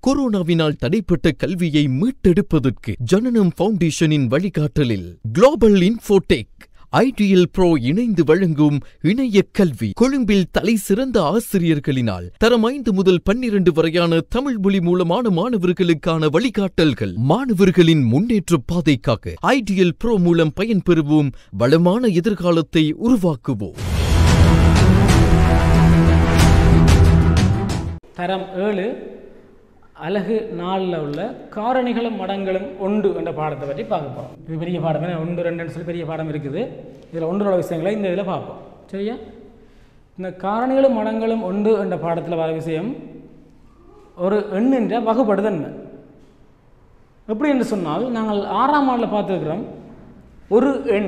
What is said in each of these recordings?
கொரோனாவினால் தடைப்பட்ட கல்வியை மீட்டெடுப்பதற்கு ஜனனம் ஃபவுண்டேஷனின் வழிகாட்டலில் குளோபல் இன்ஃபோடெக் ஐடிஎல் ப்ரோ இணைந்து வழங்கும் இணைய கல்வி கொழும்பில் தலை சிறந்த ஆசிரியர்களினால் தரம் ஐந்து முதல் பன்னிரண்டு வரையான தமிழ் மொழி மூலமான மாணவர்களுக்கான வழிகாட்டல்கள் மாணவர்களின் முன்னேற்ற பாதைக்காக ஐடிஎல் ப்ரோ மூலம் பயன்பெறுவோம் வளமான எதிர்காலத்தை உருவாக்குவோம் தரம் ஏழு அழகு நாலில் உள்ள காரணிகளும் மடங்களும் ஒன்று என்ற பாடத்தை பற்றி பார்க்க போகிறோம் இது பெரிய பாடம் ஏன்னா ஒன்று ரெண்டுன்னு சொல்லி பெரிய பாடம் இருக்குது இதில் ஒன்றோட விஷயங்களை இந்த இதில் பார்ப்போம் சரியா இந்த காரணிகளும் மடங்களும் ஒன்று என்ற பாடத்தில் வர விஷயம் ஒரு எண்ணின்ற வகுப்படுதன்மை எப்படி என்று சொன்னால் நாங்கள் ஆறாம் ஆண்டில் பார்த்துருக்கிறோம் ஒரு எண்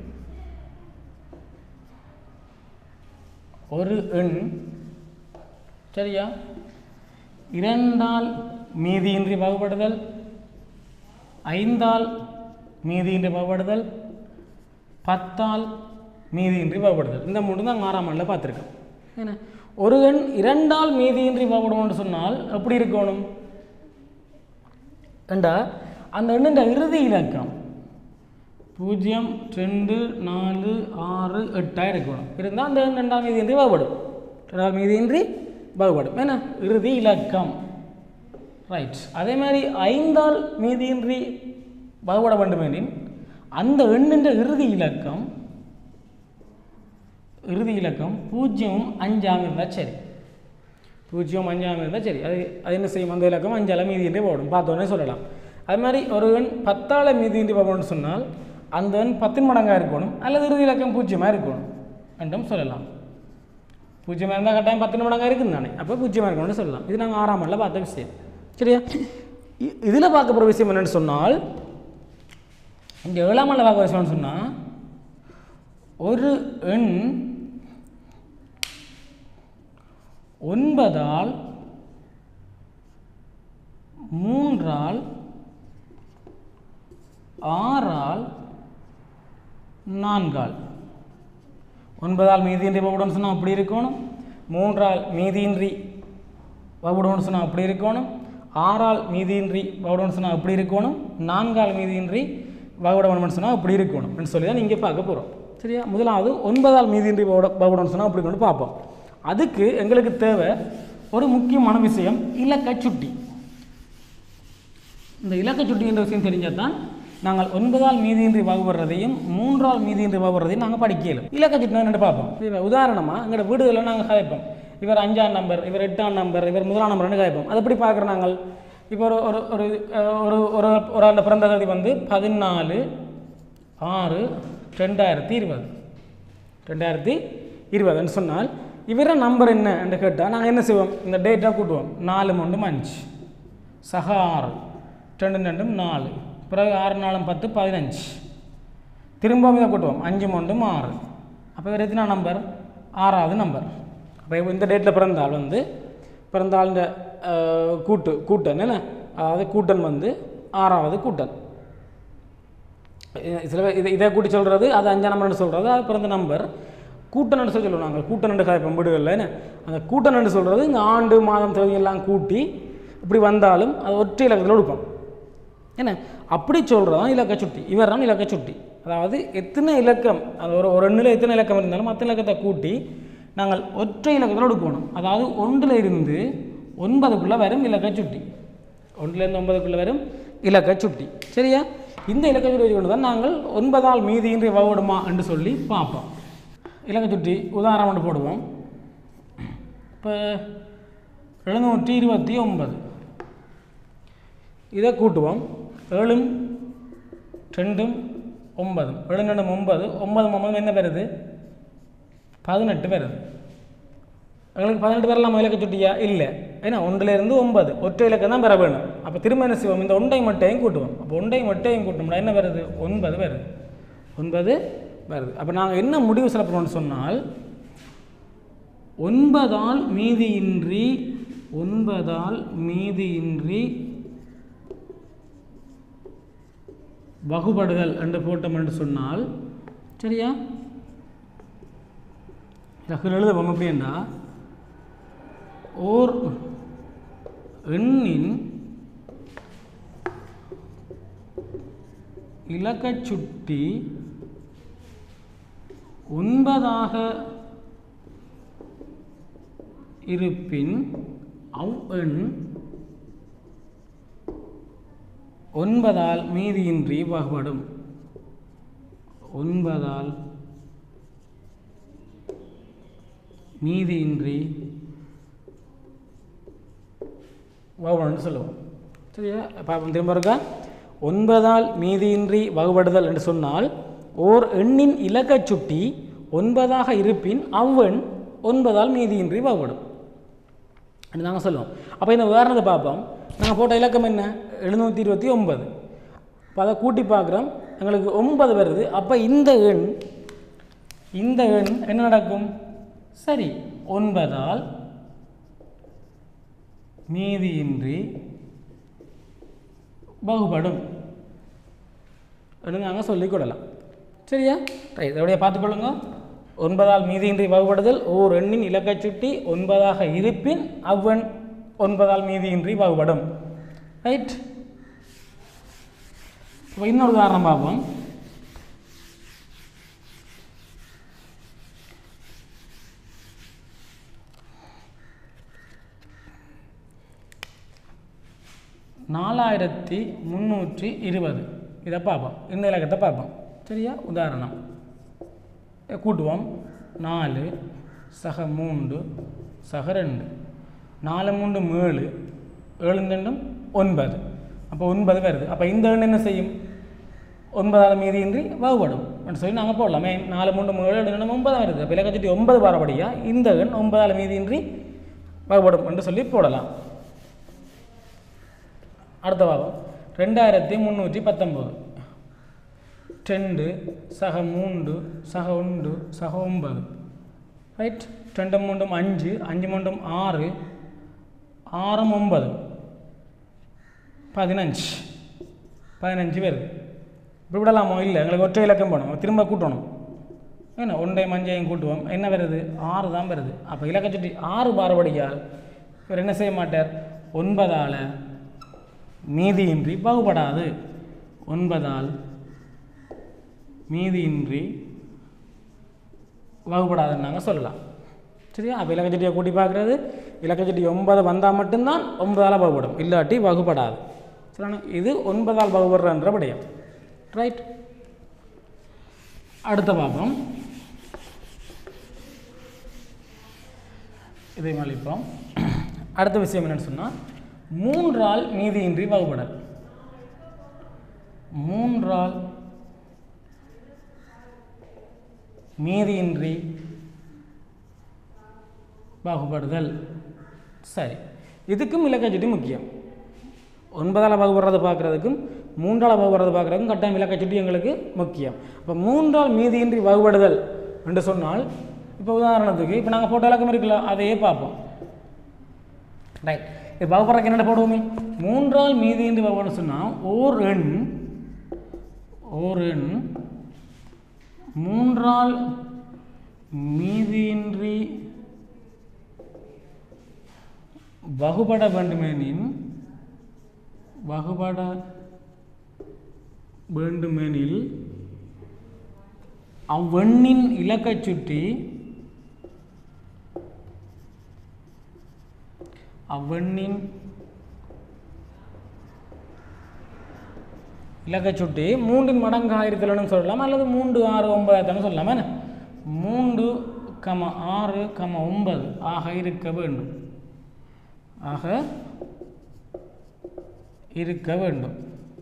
ஒரு எண் சரியா இரண்டால் மீதியின்றி வகுப்படுதல் ஐந்தால் மீதியின்றி வகுப்படுதல் பத்தால் மீதியின்றி வகுப்படுதல் இந்த மூணு தான் ஆறாம் ஆண்டில் பார்த்துருக்கோம் ஏன்னா ஒரு எண் இரண்டால் மீதியின்றி வகுப்படும்னு சொன்னால் எப்படி இருக்கணும் ஏண்டா அந்த எண்ணின் இறுதி இலக்கம் பூஜ்ஜியம் ரெண்டு நாலு ஆறு எட்டாக இருக்கணும் இருந்தால் அந்த எண் ரெண்டாம் மீதியின்றி வகுப்படும் ரெண்டாம் மீதியின்றி வகுப்படும் ஏன்னா இறுதி இலக்கம் ரைட் அதே மாதிரி ஐந்தால் மீதியின்றி வகுப்பட வேண்டும் எனின் அந்த எண்ணின்ற இறுதி இலக்கம் இறுதி இலக்கம் பூஜ்ஜியம் அஞ்சாம் இருந்தால் சரி பூஜ்ஜியம் அஞ்சாம் இருந்தால் சரி அது அது என்ன செய்யும் அந்த இலக்கம் அஞ்சால மீதியின்றி போடும் பார்த்தோன்னே சொல்லலாம் அது மாதிரி ஒரு எண் பத்தால மீதியின்றி போகணும்னு சொன்னால் அந்த எண் பத்தின் மடங்காக இருக்கணும் அல்லது இறுதி இலக்கம் பூஜ்ஜியமாக இருக்கணும் என்றும் சொல்லலாம் பூஜ்ஜியமாக இருந்தால் கட்டாயம் பத்து மடங்காக இருக்குது தானே அப்போ பூஜ்ஜியமாக இருக்கணும்னு சொல்லலாம் இது நாங்கள் ஆறாம் ஆண்டில் பார்த்த விஷயம் சரியா இதில் பார்க்க போகிற விஷயம் என்னென்னு சொன்னால் இந்த ஏழாம் ஆண்டில் பார்க்க விஷயம்னு சொன்னால் ஒரு எண் ஒன்பதால் மூன்றால் ஆறால் நான்கால் ஒன்பதால் மீதியின்றி வகுடம்னு சொன்னால் அப்படி இருக்கணும் மூன்றால் மீதியின்றி வகுடம்னு சொன்னால் அப்படி இருக்கணும் ஆறால் மீதியின்றி வகுடம்னு சொன்னால் அப்படி இருக்கணும் நான்கால் மீதியின்றி வகுடம்னு சொன்னால் அப்படி இருக்கணும் சொல்லி தான் இங்கே பார்க்க போகிறோம் சரியா முதலாவது ஒன்பதால் மீதியின்றி வகுட வகுடம்னு சொன்னால் அப்படி கொண்டு பார்ப்போம் அதுக்கு எங்களுக்கு தேவை ஒரு முக்கியமான விஷயம் இலக்க சுட்டி இந்த இலக்க சுட்டி என்ற விஷயம் தெரிஞ்சால் தான் நாங்கள் ஒன்பதால் மீதியின்றி வகுப்படுறதையும் மூன்றால் மீதியின்றி வகுப்படுறதையும் நாங்கள் படிக்கலும் இலக்க சுட்டி என்னென்னு பார்ப்போம் இப்போ உதாரணமாக எங்களோட வீடுகளில் நாங்கள் கதைப்போம் இவர் அஞ்சாம் நம்பர் இவர் எட்டாம் நம்பர் இவர் முதலாம் நம்பர்னு கதைப்போம் அது எப்படி பார்க்குற நாங்கள் இப்போ ஒரு ஒரு ஒரு ஒரு ஒரு ஒரு ஆண்ட பிறந்த தேதி வந்து பதினாலு ஆறு ரெண்டாயிரத்தி இருபது ரெண்டாயிரத்தி இருபதுன்னு சொன்னால் இவர நம்பர் என்ன என்று கேட்டால் நாங்கள் என்ன செய்வோம் இந்த டேட்டாக கூட்டுவோம் நாலு மூண்டும் அஞ்சு சக ஆறு ரெண்டு ரெண்டும் நாலு பிறகு ஆறு நாலும் பத்து பதினஞ்சு திரும்பவும் இதை கூட்டுவோம் அஞ்சு மூண்டும் ஆறு அப்போ இவர் எத்தனை நம்பர் ஆறாவது நம்பர் அப்போ இந்த டேட்டில் பிறந்தால் வந்து பிறந்தால் இந்த கூட்டு கூட்டன் என்ன அதாவது கூட்டன் வந்து ஆறாவது கூட்டன் சில பேர் இதை இதை கூட்டி சொல்கிறது அது அஞ்சாம் நம்பர்னு சொல்கிறது அது பிறந்த நம்பர் கூட்டன்னு சொல்லி சொல்லுவோம் நாங்கள் கூட்டன்னு காய்ப்போம் வீடுகளில் அந்த கூட்டன்னு சொல்கிறது இந்த ஆண்டு மாதம் தேதி எல்லாம் கூட்டி இப்படி வந்தாலும் அது ஒற்றை இலக்கத்தில் கொடுப்போம் என்ன அப்படி சொல்கிறது தான் இலக்க சுட்டி இவர் தான் இலக்க சுட்டி அதாவது எத்தனை இலக்கம் அது ஒரு ஒரு எண்ணில் எத்தனை இலக்கம் இருந்தாலும் மற்ற இலக்கத்தை கூட்டி நாங்கள் ஒற்றை இலக்கத்தில் எடுக்கணும் அதாவது ஒன்றில் இருந்து ஒன்பதுக்குள்ளே வரும் இலக்க சுட்டி ஒன்றிலிருந்து ஒன்பதுக்குள்ளே வரும் இலக்க சுட்டி சரியா இந்த இலக்க சுட்டி வச்சு கொண்டு தான் நாங்கள் ஒன்பதால் மீதியின்றி வகுடுமா என்று சொல்லி பார்ப்போம் இலக்க சுட்டி உதாரணம் ஒன்று போடுவோம் இப்போ எழுநூற்றி இருபத்தி ஒன்பது இதை கூட்டுவோம் ஏழும் ரெண்டும் ஒன்பதும் ஏழு ரெண்டும் ஒன்பது ஒன்பது ஒன்பது என்ன வருது பதினெட்டு வருது எங்களுக்கு பதினெட்டு வரலாம் இலக்க சுட்டியா இல்லை ஏன்னா ஒன்றிலிருந்து ஒன்பது ஒற்றை இலக்கம் தான் பெற வேணும் அப்போ திரும்ப என்ன செய்வோம் இந்த ஒன்றை மட்டையும் கூட்டுவோம் அப்போ ஒன்றை மட்டையும் கூட்டோம்னா என்ன வருது ஒன்பது வருது ஒன்பது வருது அப்போ நாங்கள் என்ன முடிவு சொல்ல போகிறோம்னு சொன்னால் ஒன்பதால் மீதியின்றி ஒன்பதால் மீதியின்றி வகுபடுதல் என்று போட்டோம் என்று சொன்னால் சரியா இதில் எழுதுவோம் எப்படின்னா ஓர் எண்ணின் இலக்கச் சுட்டி ஒன்பதாக இருப்பின் அவ் எண் ஒன்பதால் மீதியின்றி வகுபடும் ஒன்பதால் மீதியின்றி வகுபடுன்னு சொல்லுவோம் சரியா பாப்போம் திரும்ப இருக்கா ஒன்பதால் மீதியின்றி வகுபடுதல் என்று சொன்னால் ஓர் எண்ணின் இலக்கச் சுட்டி ஒன்பதாக இருப்பின் அவ்வெண் ஒன்பதால் மீதியின்றி வகுபடும் என்று நாங்கள் சொல்லுவோம் அப்போ இந்த உதாரணத்தை பார்ப்போம் நாங்கள் போட்ட இலக்கம் என்ன எழுநூற்றி இருபத்தி ஒன்பது அப்போ அதை கூட்டி பார்க்குறோம் எங்களுக்கு ஒன்பது வருது அப்போ இந்த எண் இந்த எண் என்ன நடக்கும் சரி ஒன்பதால் மீதியின்றி வகுபடும் என்று நாங்கள் சொல்லிக் கொள்ளலாம் சரியா ரைட் அப்படியே பார்த்துக்கொள்ளுங்க ஒன்பதால் மீதியின்றி வகுபடுதல் ஓர் எண்ணின் இலக்கச் சுட்டி ஒன்பதாக இருப்பின் அவ்வெண் ஒன்பதால் மீதியின்றி வகுபடும் ரைட் இப்போ இன்னொரு உதாரணம் பார்ப்போம் நாலாயிரத்தி முந்நூற்றி இருபது இதை பார்ப்போம் இந்த இலக்கத்தை பார்ப்போம் சரியா உதாரணம் இதை கூட்டுவோம் நாலு சக மூன்று சக ரெண்டு நாலு மூன்று ஏழு ஏழு ரெண்டும் ஒன்பது அப்போ ஒன்பது வருது அப்போ இந்த எண் என்ன செய்யும் ஒன்பதாவது மீதியின்றி வகுபடும் அப்படின்னு சொல்லி நாங்கள் போடலாமே நாலு மூன்று ஏழு ஏழு ரெண்டு ஒன்பது வருது அப்போ இலக்கச்சட்டி ஒன்பது வரபடியா இந்த எண் ஒன்பதால் மீதியின்றி வகுபடும் என்று சொல்லி போடலாம் அடுத்த பாகம் ரெண்டாயிரத்தி முந்நூற்றி பத்தொம்போது ரெண்டு சக மூன்று சக ஒன்று சக ஒன்பது ரைட் ரெண்டு மூன்றும் அஞ்சு அஞ்சு மூன்றும் ஆறு ஆறும் ஒன்பது பதினஞ்சு பதினஞ்சு வருது இப்படி விடலாமோ இல்லை எங்களுக்கு ஒற்றை இலக்கம் போகணும் திரும்ப கூட்டணும் என்ன ஒன்றையும் அஞ்சையும் கூட்டுவோம் என்ன வருது ஆறு தான் வருது அப்போ இலக்கச்சுட்டி ஆறு பாரபடியால் இவர் என்ன செய்ய மாட்டார் ஒன்பதால் மீதியின்றி பாகுபடாது ஒன்பதால் மீதியின்றி வகுப்படாதுன்னு நாங்கள் சொல்லலாம் சரியா அப்போ இலக்கச்சட்டியை கூட்டி பார்க்குறது இலக்கச்சட்டி ஒன்பது வந்தால் மட்டும்தான் ஒன்பதால் வகுப்படும் இல்லாட்டி வகுப்படாது சரிண்ணா இது ஒன்பதால் வகுப்படுறன்ற விடயம் ரைட் அடுத்த பாப்போம் இதை மலிப்போம் அடுத்த விஷயம் என்னன்னு சொன்னால் மூன்றால் மீதியின்றி வகுப்படல் மூன்றால் மீதியின்றி பாகுபடுதல் சரி இதுக்கும் இலக்கச்சுட்டி முக்கியம் ஒன்பதால் வகுப்படுறதை பார்க்குறதுக்கும் மூன்றால் வகுப்படுறதை பார்க்குறதுக்கும் கட்டாயம் இலக்கச்சுட்டி எங்களுக்கு முக்கியம் இப்போ மூன்றால் மீதியின்றி வகுபடுதல் என்று சொன்னால் இப்போ உதாரணத்துக்கு இப்போ நாங்கள் போட்ட இலக்கம் இருக்குல்ல அதையே பார்ப்போம் ரைட் இப்போ வகுப்படுறதுக்கு என்னென்ன போடுவோமே மூன்றால் மீதியின்றி வகுப்படுன்னு சொன்னால் ஓர் எண் ஓர் எண் மூன்றால் மீதியின்றி வகுபட வேண்டுமெனின் வகுபட வேண்டுமெனில் அவ்வெண்ணின் இலக்கச் சுட்டி அவ்வெண்ணின் இலக்கச் சுட்டி மூன்றின் மடங்காக இருக்கலன்னு சொல்லலாம் அல்லது மூன்று ஆறு ஒன்பதாயிரத்தானு சொல்லலாம் என்ன மூன்று கம ஆறு கம ஒன்பது ஆக இருக்க வேண்டும் ஆக இருக்க வேண்டும்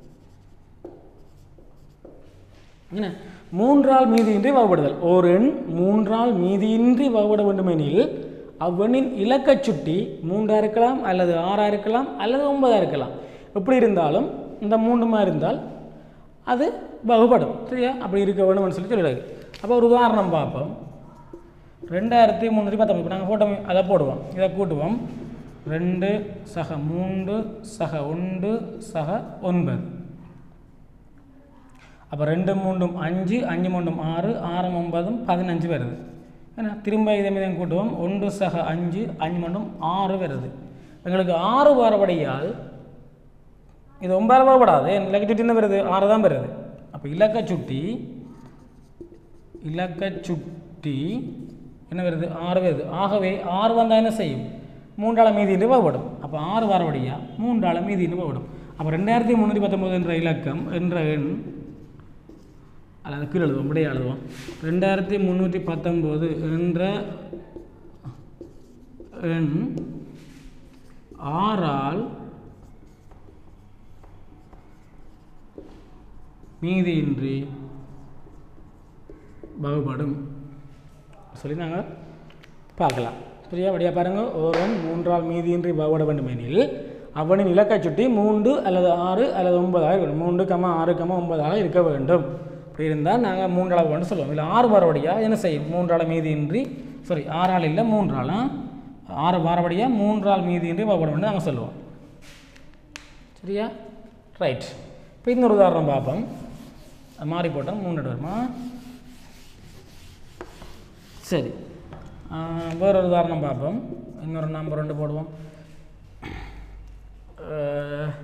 என்ன மூன்றால் மீதியின்றி வகுப்படுதல் ஓர் எண் மூன்றால் மீதியின்றி வகுப்பட வேண்டுமெனில் அவ்வெண்ணின் இலக்கச் சுட்டி மூன்றா இருக்கலாம் அல்லது ஆறா இருக்கலாம் அல்லது ஒன்பதா இருக்கலாம் எப்படி இருந்தாலும் இந்த மூன்றுமா இருந்தால் அது வகுப்படும் சரியா அப்படி இருக்க வேணும்னு சொல்லி சொல்லிடுறாரு அப்போ ஒரு உதாரணம் பார்ப்போம் ரெண்டாயிரத்தி முந்நூற்றி பத்தொம்பது இப்போ நாங்கள் போட்டோம் அதை போடுவோம் இதை கூட்டுவோம் ரெண்டு சக மூன்று சக ஒன்று சக ஒன்பது அப்போ ரெண்டு மூன்றும் அஞ்சு அஞ்சு மூன்றும் ஆறு ஆறு ஒன்பதும் பதினஞ்சு வருது ஏன்னா திரும்ப இதே மீதம் கூட்டுவோம் ஒன்று சக அஞ்சு அஞ்சு மூன்றும் ஆறு வருது எங்களுக்கு ஆறு வாரபடியால் இது ஒன்பது வரப்படாது இலக்க சுட்டி என்ன வருது ஆறு தான் வருது அப்போ இலக்க சுட்டி இலக்க சுட்டி என்ன வருது ஆறு வருது ஆகவே ஆறு வந்தால் என்ன செய்யும் மூன்றால மீதியில் வகப்படும் அப்போ ஆறு வாரபடியா மூன்றால மீதியில் வகப்படும் அப்போ ரெண்டாயிரத்தி முந்நூற்றி பத்தொம்போது என்ற இலக்கம் என்ற எண் அல்லது கீழே எழுதுவோம் இப்படியே எழுதுவோம் ரெண்டாயிரத்தி முந்நூற்றி பத்தொம்போது என்ற எண் ஆறால் மீதியின்றி வகுபடும் சொல்லி நாங்கள் பார்க்கலாம் சரியா வழியாக பாருங்கள் ஒருவன் மூன்றால் மீதியின்றி வகுபட வேண்டும் எனில் அவனின் இலக்கை சுட்டி மூன்று அல்லது ஆறு அல்லது ஒன்பதாக இருக்கணும் மூன்று கமா ஆறு கமா ஒன்பதாக இருக்க வேண்டும் அப்படி இருந்தால் நாங்கள் மூன்றாள் வேண்டும் சொல்லுவோம் இல்லை ஆறு வாரபடியாக என்ன செய்யும் மூன்றாள் மீதியின்றி சாரி ஆறாள் இல்லை மூன்றாளாம் ஆறு வாரபடியாக மூன்றாள் மீதியின்றி வகுபட வேண்டும் நாங்கள் சொல்லுவோம் சரியா ரைட் இப்போ இன்னொரு உதாரணம் பார்ப்போம் அது மாறி போட்டோம் மூணு வருமா சரி ஆஹ் வேறொரு உதாரணம் பார்ப்போம் இன்னொரு நம்பர் ரெண்டு போடுவோம் ஆஹ்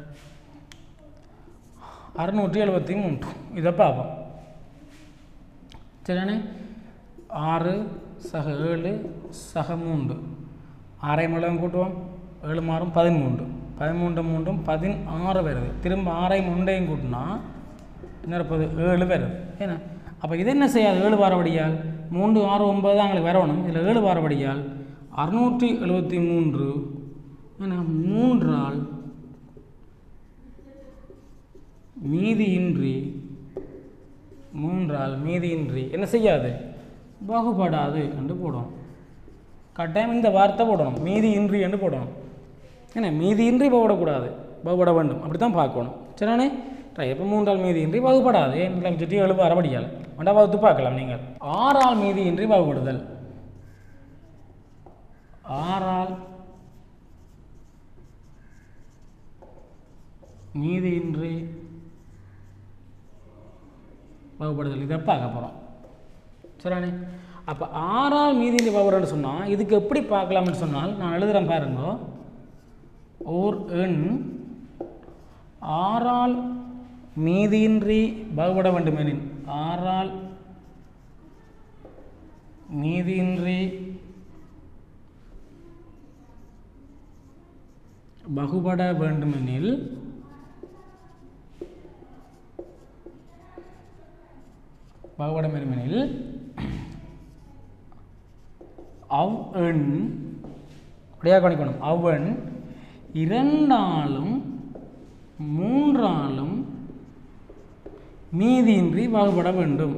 அறுநூற்றி எழுபத்தி மூன்று இதை பார்ப்போம் சரியானே ஆறு சக ஏழு சக மூன்று ஆறை மூலம் கூட்டுவோம் ஏழு மாறும் பதிமூன்று பதிமூன்று மூன்றும் பதினாறு வருது திரும்ப ஆறை மூண்டையும் கூட்டினா என்ன இருப்பது ஏழு வருது ஏன்னா அப்போ இது என்ன செய்யாது ஏழு வாரபடியால் மூன்று ஆறு ஒன்பது தான் எங்களுக்கு வரணும் இதில் ஏழு வாரபடியால் அறுநூற்றி எழுபத்தி மூன்று ஏன்னா மூன்றால் மீதியின்றி மூன்றால் மீதியின்றி என்ன செய்யாது பாகுபடாது என்று போடணும் கட்டாயம் இந்த வார்த்தை போடணும் மீதி இன்றி என்று போடணும் என்ன மீதி இன்றி போடக்கூடாது வகுபட வேண்டும் அப்படி தான் பார்க்கணும் சரிதானே ரைட் இப்போ மூன்றால் மீதி இன்றி வகுப்படாது ஏன் சுற்றி எழுபது அறபடியால் வேண்டாம் வகுத்து பார்க்கலாம் நீங்கள் ஆறால் மீதி இன்றி வகுப்படுதல் ஆறால் மீதியின்றி வகுப்படுதல் இதை பார்க்க போகிறோம் சரிண்ணே அப்போ ஆறால் மீதியின்றி வகுப்படுன்னு சொன்னால் இதுக்கு எப்படி பார்க்கலாம்னு சொன்னால் நான் எழுதுகிறேன் பாருங்க ஓர் எண் ஆறால் மீதியின்றி வகுபட வேண்டுமெனின் ஆறால் மீதியின்றி வகுபட வேண்டுமெனில் வகுபட வேண்டுமெனில் அவ் எண் அப்படியே கவனிக்கணும் அவன் இரண்டாலும் மூன்றாலும் மீதியின்றி வகுபட வேண்டும்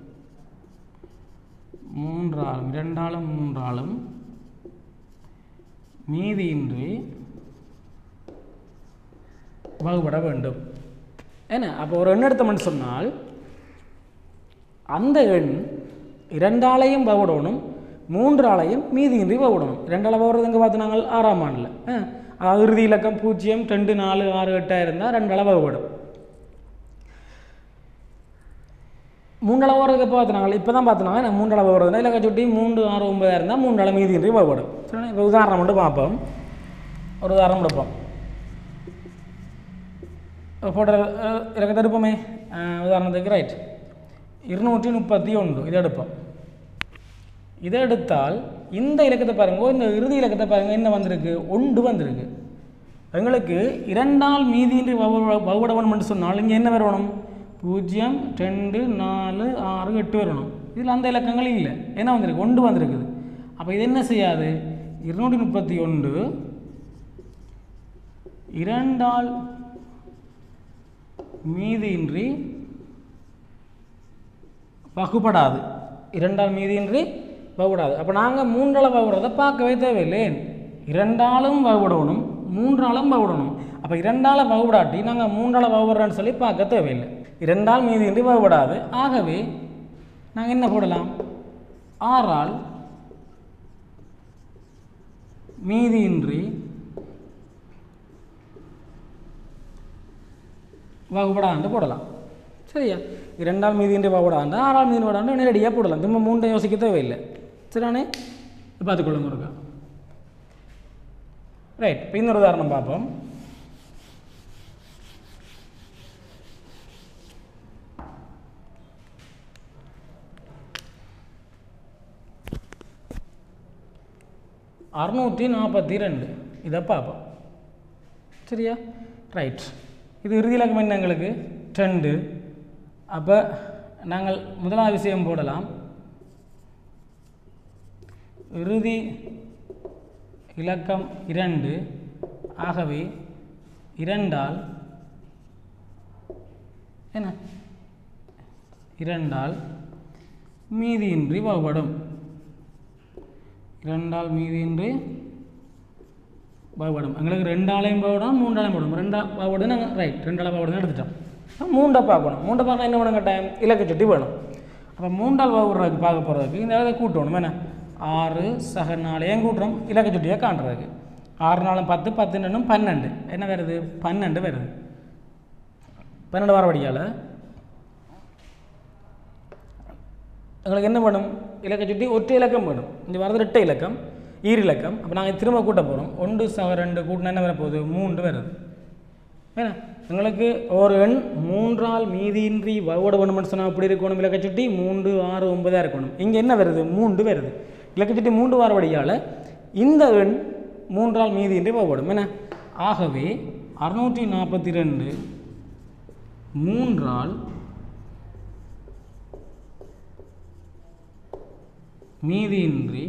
மூன்றாலும் இரண்டாலும் மூன்றாலும் மீதியின்றி வகுபட வேண்டும் என்ன அப்போ ஒரு எண் எடுத்தோம்னு சொன்னால் அந்த எண் இரண்டாலையும் வகுடணும் மூன்றாலையும் மீதியின்றி வகுடணும் இரண்டால வகுறது எங்கே பார்த்து நாங்கள் ஆறாம் ஆண்டில் அதாவது இறுதி இலக்கம் பூஜ்ஜியம் ரெண்டு நாலு ஆறு எட்டாக இருந்தால் ரெண்டு அளவு வகுபடும் மூன்று அளவு வரதுக்கு எப்போ பார்த்துனாங்க இப்போ தான் பார்த்துனாங்க மூன்று அளவு வருதுன்னா இலக்க சுட்டி மூன்று ஆறு ஒன்பதாக இருந்தால் மூன்று அளவு மீதியின்றி வகுபடும் சரி இப்போ உதாரணம் மட்டும் பார்ப்போம் ஒரு உதாரணம் எடுப்போம் போட்ட இலக்கத்தை எடுப்போமே அஹ் உதாரணத்துக்கு ரைட் இருநூற்றி முப்பத்தி ஒன்று இதை எடுப்போம் இதை எடுத்தால் இந்த இலக்கத்தை பாருங்க இந்த இறுதி இலக்கத்தை பாருங்க என்ன வந்திருக்கு ஒன்று வந்திருக்கு எங்களுக்கு இரண்டால் மீதியின்றி வகுடவன் சொன்னால் இங்கே என்ன வரணும் பூஜ்ஜியம் ரெண்டு நாலு ஆறு எட்டு வரணும் இதில் அந்த இலக்கங்கள் இல்லை என்ன வந்திருக்கு ஒன்று வந்திருக்குது அப்போ இது என்ன செய்யாது இருநூற்றி முப்பத்தி ஒன்று இரண்டால் மீதியின்றி வகுப்படாது இரண்டால் மீதியின்றி வகுப்படாது அப்போ நாங்கள் மூன்றால் வகுப்படுறதை பார்க்கவே தேவையில்லை இரண்டாலும் வகுப்படணும் மூன்றாலும் வகுப்படணும் அப்போ இரண்டால் வகுப்படாட்டி நாங்கள் மூன்றால் வகுப்படுறோன்னு சொல்லி பார்க்க தேவையில்லை இரண்டால் மீதியின்றி வகுப்படாது ஆகவே நாங்கள் என்ன போடலாம் ஆறால் மீதியின்றி வகுப்படாண்டு போடலாம் சரியா இரண்டால் மீதியின்றி வகுப்படாண்டு ஆறால் மீதி வகுப்படாண்டு நேரடியாக போடலாம் திரும்ப மூன்றை யோசிக்க தேவையில்லை சரியானே பார்த்துக்கொள்ளுங்க இருக்கா ரைட் இப்போ இன்னொரு உதாரணம் பார்ப்போம் அறுநூற்றி நாற்பத்தி ரெண்டு இதை பார்ப்போம் சரியா ரைட் இது இறுதி இலக்கம் என்ன எங்களுக்கு ரெண்டு அப்போ நாங்கள் முதலாவது விஷயம் போடலாம் இறுதி இலக்கம் இரண்டு ஆகவே இரண்டால் என்ன இரண்டால் மீதியின்றி வகுபடும் இரண்டால் மீதியின்றி வகுபடும் எங்களுக்கு ரெண்டாலையும் வகுபடும் மூன்றாலையும் போடும் ரெண்டா வகுபடும் நாங்கள் ரைட் ரெண்டால வகுபடும் எடுத்துட்டோம் அப்ப மூண்டை பார்க்கணும் மூண்டை பார்க்க என்ன வேணும் கேட்டேன் இலக்கு சுட்டி வேணும் அப்போ மூண்டால் வகுடுறதுக்கு பார்க்க போகிறதுக்கு இந்த இடத்த கூட்டணும் என்ன ஆறு சக நாலு ஏன் கூட்டுறோம் இலக்கு சுட்டியாக காண்றதுக்கு ஆறு நாளும் பத்து பத்து ரெண்டும் பன்னெண்டு என்ன வருது பன்னெண்டு வருது பன்னெண்டு வார வடியால் எங்களுக்கு என்ன வேணும் இலக்க சுட்டி ஒற்றை இலக்கம் வேணும் இந்த வரது ரெட்டை இலக்கம் ஈர் இலக்கம் அப்போ நாங்கள் திரும்ப கூட்ட போகிறோம் ஒன்று சக ரெண்டு கூட்டினா என்ன வரப்போகுது மூன்று வருது ஏன்னா எங்களுக்கு ஒரு எண் மூன்றால் மீதியின்றி வகுட வேணும்னு சொன்னால் அப்படி இருக்கணும் இலக்க சுட்டி மூன்று ஆறு ஒன்பதாக இருக்கணும் இங்கே என்ன வருது மூன்று வருது இலக்க சுட்டி மூன்று வாரவடியால் இந்த எண் மூன்றால் மீதியின்றி வகுபடும் என்ன ஆகவே அறுநூற்றி நாற்பத்தி ரெண்டு மூன்றால் மீதியின்றி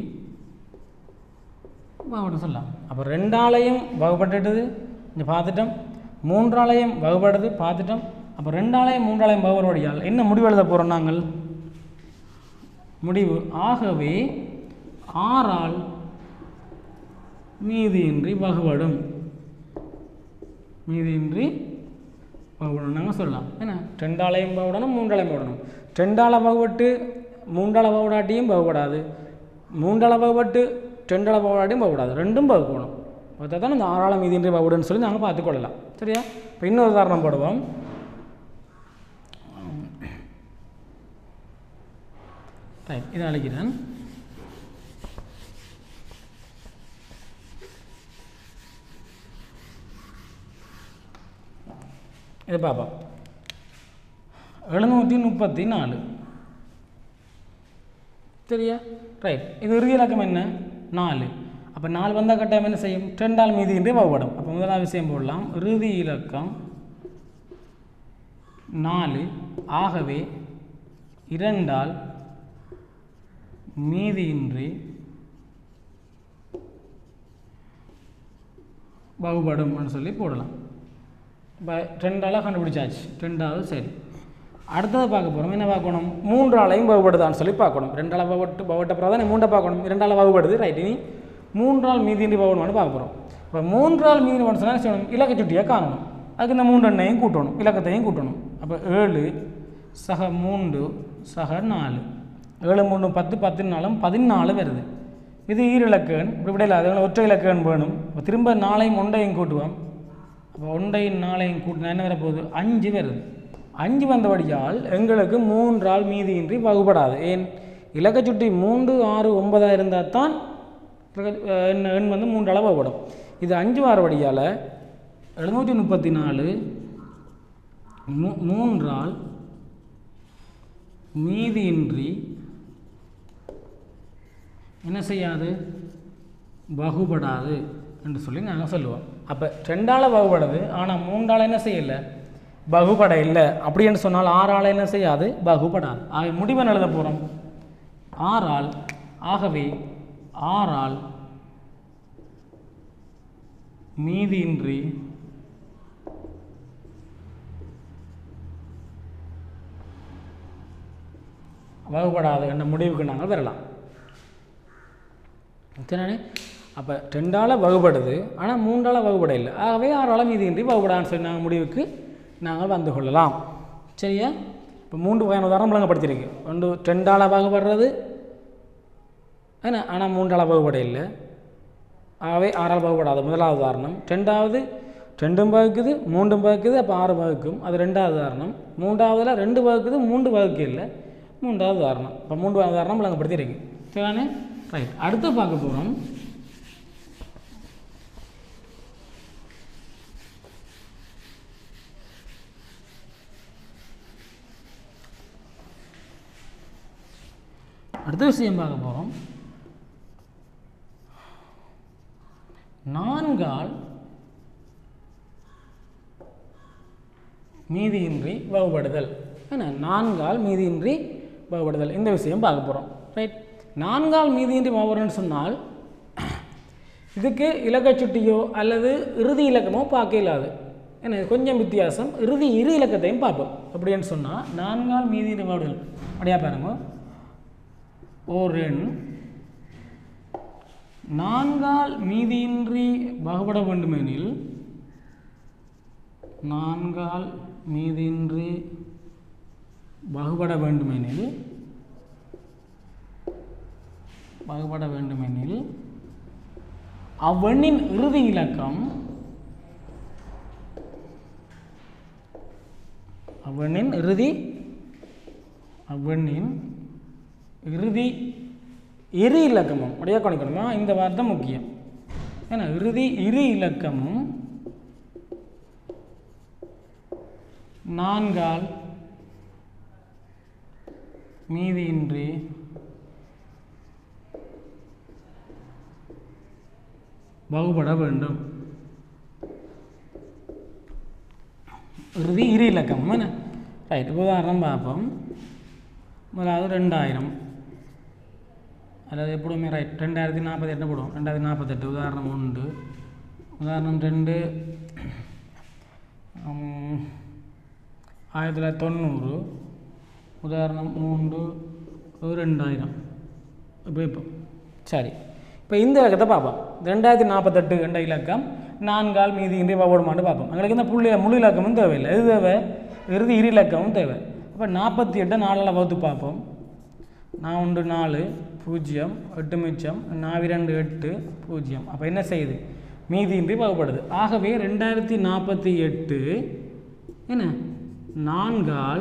வகுபட சொல்லலாம் அப்போ ரெண்டாலையும் வகுப்பட்டுட்டது இங்கே பார்த்துட்டோம் மூன்றாலையும் வகுப்படுது பார்த்துட்டோம் அப்போ ரெண்டாலையும் மூன்றாலையும் வகுபடியால் என்ன முடிவு எழுத போகிறோம் நாங்கள் முடிவு ஆகவே ஆறால் மீதியின்றி வகுபடும் மீதியின்றி வகுபடும் நாங்கள் சொல்லலாம் என்ன ரெண்டாலையும் வகுடணும் மூன்றாலையும் வகுடணும் ரெண்டால வகுபட்டு மூன்றால வகுடாட்டியும் வகுப்படாது மூன்றால வகுபட்டு ரெண்டால வகுடாட்டியும் வகுப்படாது ரெண்டும் வகுக்கணும் பார்த்தா தான் இந்த ஆறாளம் மீதியின்றி வகுடுன்னு சொல்லி நாங்கள் பார்த்துக்கொள்ளலாம் சரியா இப்போ இன்னொரு உதாரணம் போடுவோம் ரைட் இதை அழைக்கிறேன் இது பார்ப்போம் எழுநூற்றி முப்பத்தி நாலு சரியா ரைட் இது இறுதி இலக்கம் என்ன நாலு அப்போ நாலு வந்தால் கட்டாயம் என்ன செய்யும் ரெண்டால் மீதி என்று வகுப்படும் அப்போ முதலாவது விஷயம் போடலாம் இறுதி இலக்கம் நாலு ஆகவே இரண்டால் மீதியின்றி வகுபடும் சொல்லி போடலாம் இப்போ ரெண்டாளாக கண்டுபிடிச்சாச்சு ரெண்டாவது சரி அடுத்தது பார்க்க போகிறோம் என்ன பார்க்கணும் மூன்றாலையும் வகுபடுதான்னு சொல்லி பார்க்கணும் ரெண்டால வகுட்டு வகுட்ட பிறகு மூண்டை பார்க்கணும் இரண்டால வகுபடுது ரைட் இனி மூன்றால் மீதின்றி வகுபடுமான்னு பார்க்க போகிறோம் இப்போ மூன்றால் மீதி சொன்னால் செய்யணும் இலக்க சுட்டியாக காணணும் அதுக்கு இந்த மூன்று எண்ணையும் கூட்டணும் இலக்கத்தையும் கூட்டணும் அப்போ ஏழு சக மூன்று சக நாலு ஏழு மூணு பத்து பத்து நாலும் பதினாலு வருது இது ஈரிலக்கன் இப்படி விடையில அது ஒற்றை இலக்கன் வேணும் அப்போ திரும்ப நாளையும் ஒன்றையும் கூட்டுவோம் அப்போ ஒன்றையும் நாளையும் கூட்டினா என்ன வரப்போகுது அஞ்சு வருது அஞ்சு வந்தபடியால் எங்களுக்கு மூன்றால் மீதியின்றி வகுப்படாது ஏன் இலக்க சுட்டி மூன்று ஆறு ஒன்பதாக இருந்தால் தான் இலக்க- அஹ் எண் எண் வந்து மூன்றால் வகுப்படும் இது அஞ்சு வாரபடியால் எழுநூற்றி முப்பத்தி நாலு மூ மூன்றால் மீதியின்றி என்ன செய்யாது வகுபடாது என்று சொல்லி நாங்கள் சொல்லுவோம் அப்போ ரெண்டால் வகுபடுது ஆனால் மூன்றால் என்ன செய்யலை வகுபட இல்லை அப்படின்னு சொன்னால் ஆறால் என்ன செய்யாது வகுபடாது ஆக முடிவன் எழுத போகிறோம் ஆறால் ஆகவே ஆறால் மீதியின்றி வகுபடாது என்ற முடிவுக்கு நாங்கள் வரலாம் சரிண்ணே அப்போ ரெண்டால் வகுபடுது ஆனால் மூன்றால் வகுபட இல்லை ஆகவே ஆறால் மீதியின்றி வகுபடான்னு சொல்லி நாங்கள் முடிவுக்கு நாங்கள் வந்து கொள்ளலாம் சரியா இப்போ மூன்று வகையான உதாரணம் விளங்கப்படுத்தியிருக்கு ஒன்று ரெண்டால் வகுபடுறது ஏன்னா ஆனால் மூன்றால் வகுபட இல்லை ஆகவே ஆறால் வகுப்படாது முதலாவது உதாரணம் ரெண்டாவது ரெண்டும் வகுக்குது மூன்றும் வகுக்குது அப்போ ஆறு வகுக்கும் அது ரெண்டாவது உதாரணம் மூன்றாவதுல ரெண்டு வகுக்குது மூன்று வகுக்கு இல்லை மூன்றாவது உதாரணம் இப்போ மூன்று உதாரணம் விளங்கப்படுத்தியிருக்கு சரிதானே ரைட் அடுத்து பார்க்க போகிறோம் அடுத்த விஷயம் பார்க்க போகிறோம் நான்கால் மீதியின்றி வகுப்படுதல் என்ன நான்கால் மீதியின்றி வகுப்படுதல் இந்த விஷயம் பார்க்க போகிறோம் ரைட் நான்கால் மீதியின்றி வகுப்படுன்னு சொன்னால் இதுக்கு இலக்கச் சுட்டியோ அல்லது இறுதி இலக்கமோ பார்க்க இல்லாது ஏன்னா இது கொஞ்சம் வித்தியாசம் இறுதி இரு இலக்கத்தையும் பார்ப்போம் அப்படின்னு சொன்னால் நான்கால் மீதியின்றி வகுப்படுதல் அப்படியா பாருங்க ஓர் எண் நான்கால் மீதியின்றி வகுபட வேண்டுமெனில் நான்கால் மீதியின்றி வகுபட வேண்டுமெனில் வகுபட வேண்டுமெனில் அவ்வெண்ணின் இறுதி இலக்கம் அவ்வெண்ணின் இறுதி அவ்வெண்ணின் இறுதி இரு இலக்கமும் அப்படியே கணிக்கணுமா இந்த வார்த்தை முக்கியம் ஏன்னா இறுதி இரு இலக்கமும் நான்கால் மீதியின்றி வகுபட வேண்டும் இறுதி இரு இலக்கம் என்ன ரைட் உதாரணம் பார்ப்போம் முதலாவது ரெண்டாயிரம் அதாவது எப்படியுமே ரைட் ரெண்டாயிரத்தி நாற்பத்தி எட்டு போடுவோம் ரெண்டாயிரத்தி நாற்பத்தெட்டு உதாரணம் உண்டு உதாரணம் ரெண்டு உம், ஆயிரத்தி தொள்ளாயிரத்தி தொண்ணூறு உதாரணம் மூன்று ஒரு ரெண்டாயிரம் இப்போ இப்போ சரி இப்போ இந்த இலக்கத்தை பார்ப்போம் ரெண்டாயிரத்தி நாற்பத்தெட்டு என்ற இலக்கம் நான்கால் மீதி இன்றி போடுமான்னு பார்ப்போம் எங்களுக்கு இந்த புள்ளி முழு இலக்கமும் தேவையில்லை எது தேவை இறுதி இரு இலக்கமும் தேவை அப்போ நாற்பத்தி எட்டை நாலில் வகுத்து பார்ப்போம் நான் ஒன்று நாலு பூஜ்ஜியம் எட்டு மிச்சம் நாவிரண்டு எட்டு பூஜ்ஜியம் அப்போ என்ன செய்யுது மீதியின்றி வகுப்படுது ஆகவே ரெண்டாயிரத்தி நாற்பத்தி எட்டு என்ன நான்கால்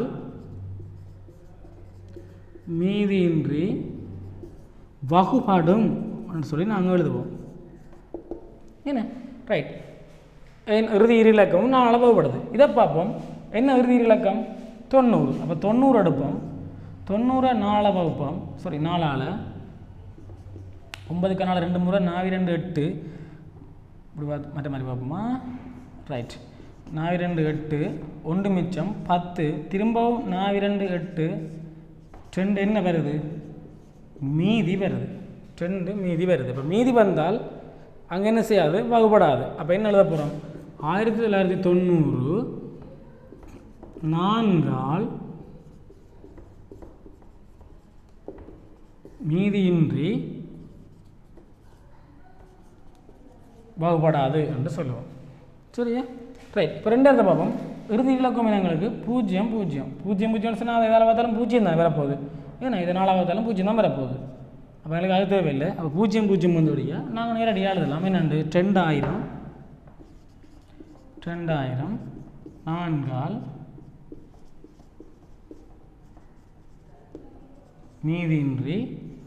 மீதியின்றி வகுபடும் ன்னு சொல்லி நாங்கள் எழுதுவோம் என்ன ரைட் என் இறுதி இரு இலக்கமும் நாலு வகுப்படுது இதை பார்ப்போம் என்ன இறுதி இரு இலக்கம் தொண்ணூறு அப்போ தொண்ணூறு எடுப்போம் தொண்ணூறை நாலு வகுப்போம் சாரி நாலால் ஒன்பதுக்கு நாலு ரெண்டு முறை நாவி ரெண்டு எட்டு இப்படி பார்த்து மற்ற மாதிரி பார்ப்போமா ரைட் நாவி ரெண்டு எட்டு ஒன்று மிச்சம் பத்து திரும்பவும் நாவி ரெண்டு எட்டு ரெண்டு என்ன வருது மீதி வருது ரெண்டு மீதி வருது இப்போ மீதி வந்தால் அங்கே என்ன செய்யாது வகுப்படாது அப்போ என்ன எழுத போகிறோம் ஆயிரத்தி தொள்ளாயிரத்தி தொண்ணூறு நான்கால் மீதியின்றி வகுப்படாது என்று சொல்லுவோம் சரியா ரைட் இப்போ ரெண்டாவது பார்ப்போம் இறுதி இலக்கம் இனங்களுக்கு பூஜ்ஜியம் பூஜ்ஜியம் பூஜ்ஜியம் பூஜ்ஜியம் சொன்னால் அதை எதாவது பார்த்தாலும் பூஜ்ஜியம் தான் வரப்போகுது ஏன்னா இது நாலாவது பார்த்தாலும் பூஜ்ஜியம் தான் வரப்போகுது அப்போ எங்களுக்கு அது தேவையில்லை அப்போ பூஜ்ஜியம் பூஜ்ஜியம் வந்தபடியா நாங்கள் நேரடியாக எழுதலாம் என்னண்டு ரெண்டாயிரம் ரெண்டாயிரம் நான்கால் மீதியின்றி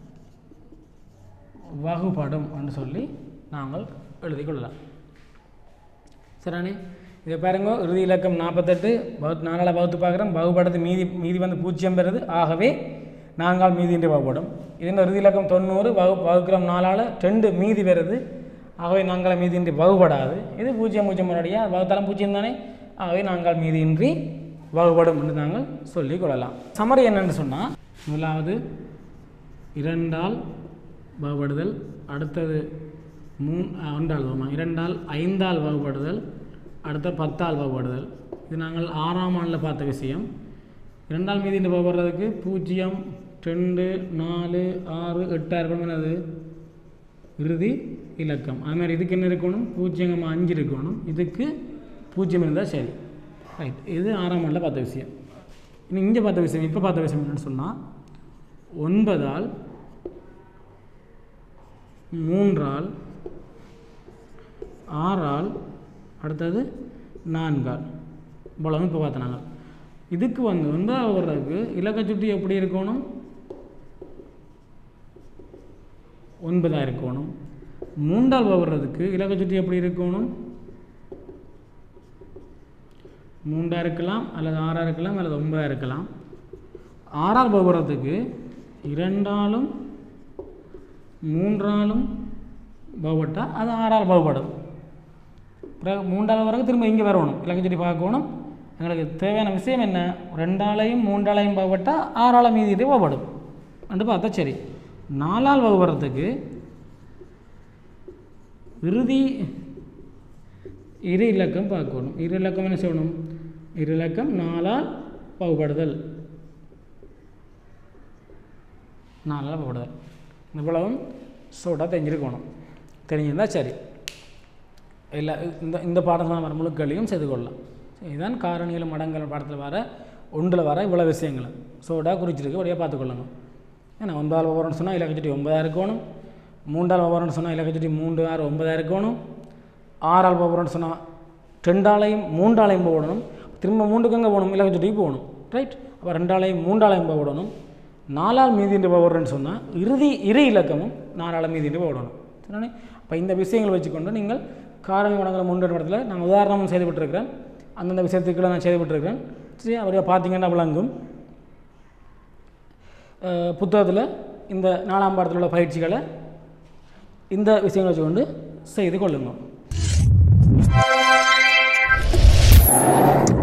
வகுபடும் என்று சொல்லி நாங்கள் எழுதிக் கொள்ளலாம் சரிண்ணே இதை பாருங்க இறுதி இலக்கம் நாற்பத்தெட்டு பகுத்து நாலால் வகுத்து பார்க்குறோம் வகுப்படத்து மீதி மீதி வந்து பூஜ்ஜியம் பெறுது ஆகவே நான்கால் மீதியின்றி வகுப்படும் இதன் இறுதி இலக்கம் தொண்ணூறு வகு வகுக்கிறோம் நாலால் ரெண்டு மீதி வருது ஆகவே நாங்கள் மீதியின்றி வகுப்படாது இது பூஜ்ஜியம் பூஜ்ஜியம் முன்னாடியாக வகுத்தாலும் பூஜ்ஜியம் தானே ஆகவே நாங்கள் மீதியின்றி வகுப்படும் என்று நாங்கள் சொல்லிக் கொள்ளலாம் சமரி என்னன்னு சொன்னால் முதலாவது இரண்டால் வகுப்படுதல் அடுத்தது மூணு ஒன்றால் வகுமா இரண்டால் ஐந்தால் வகுப்படுதல் அடுத்த பத்தால் வகுப்படுதல் இது நாங்கள் ஆறாம் ஆண்டில் பார்த்த விஷயம் இரண்டால் மீதி இந்த வகுப்படுறதுக்கு பூஜ்ஜியம் ரெண்டு நாலு ஆறு எட்டாக இருக்கணும் என்னது இறுதி இலக்கம் அது மாதிரி இதுக்கு என்ன இருக்கணும் பூஜ்ஜியம் அஞ்சு இருக்கணும் இதுக்கு பூஜ்ஜியம் இருந்தால் சரி ரைட் இது ஆறாம் ஆண்டில் பார்த்த விஷயம் இனி இங்கே பார்த்த விஷயம் இப்போ பார்த்த விஷயம் என்னன்னு சொன்னால் ஒன்பதால் மூன்றால் ஆறால் அடுத்தது நான்கால் இவ்வளவு இப்போ பார்த்தோம் நாங்கள் இதுக்கு வந்து ஒன்பதாவது வர்றதுக்கு இலக்க சுட்டி எப்படி இருக்கணும் ஒன்பதாக இருக்கணும் மூன்றால் வர்றதுக்கு இலக்க சுட்டி எப்படி இருக்கணும் மூன்றாக இருக்கலாம் அல்லது ஆறாக இருக்கலாம் அல்லது ஒன்பதாக இருக்கலாம் ஆறால் வகுறதுக்கு இரண்டாலும் மூன்றாலும் பகுபட்டா அது ஆறால் பகுபடும் பிறகு மூன்றாவது வரைக்கும் திரும்ப இங்கே வரணும் இலக்கை சுட்டி பார்க்கணும் எங்களுக்கு தேவையான விஷயம் என்ன ரெண்டாலையும் மூன்றாலையும் பகுபட்டா ஆறால் மீதி பகுபடும் ரெண்டு பார்த்தா சரி நாலால் வகுப்படுறதுக்கு இறுதி இரு இலக்கம் பார்க்கணும் இரு இலக்கம் என்ன செய்யணும் இரு இலக்கம் நாலால் பகுபடுதல் நாலால் பகுபடுதல் இந்த இவ்வளவும் சோடாக தெரிஞ்சிருக்கணும் தெரிஞ்சிருந்தால் சரி இல்லை இந்த இந்த பாடத்தில் வர முழுக்களையும் செய்து கொள்ளலாம் இதுதான் காரணிகள் மடங்கள் பாடத்தில் வர ஒன்றில் வர இவ்வளோ விஷயங்கள் சோடா குறிச்சிருக்கு அப்படியே பார்த்துக்கொள்ளணும் ஏன்னா ஒன்பதால் ஒவ்வொரு சொன்னால் இலக்கச்சட்டி ஒன்பதாக இருக்கணும் மூன்றால் ஒவ்வொரு சொன்னால் இலக்கச்சட்டி மூன்று ஆறு ஒன்பதாக இருக்கணும் ஆறால் ஒவ்வொரு சொன்னால் ரெண்டாலையும் மூன்றாலையும் போடணும் திரும்ப மூன்றுக்கு எங்கே போகணும் இலக்கச்சட்டிக்கு போகணும் ரைட் அப்போ ரெண்டாலையும் மூன்றாலையும் போடணும் நாலால் மீதின்று போடுறேன்னு சொன்னால் இறுதி இரு இலக்கமும் நாலால் மீதின்று போடணும் சரிதானே அப்போ இந்த விஷயங்களை வச்சுக்கொண்டு நீங்கள் காரணி மடங்களை முன்னேற்ற இடத்துல நான் உதாரணமும் செய்துவிட்டிருக்கிறேன் அந்தந்த விஷயத்துக்குள்ள நான் செய்துவிட்டிருக்கிறேன் சரி அப்படியே பார்த்தீங்கன்னா விளங்கும் அஹ் புத்தகத்தில் இந்த நாலாம் பாடத்தில் உள்ள பயிற்சிகளை இந்த விஷயங்களை வச்சுக்கொண்டு செய்து கொள்ளுங்கள்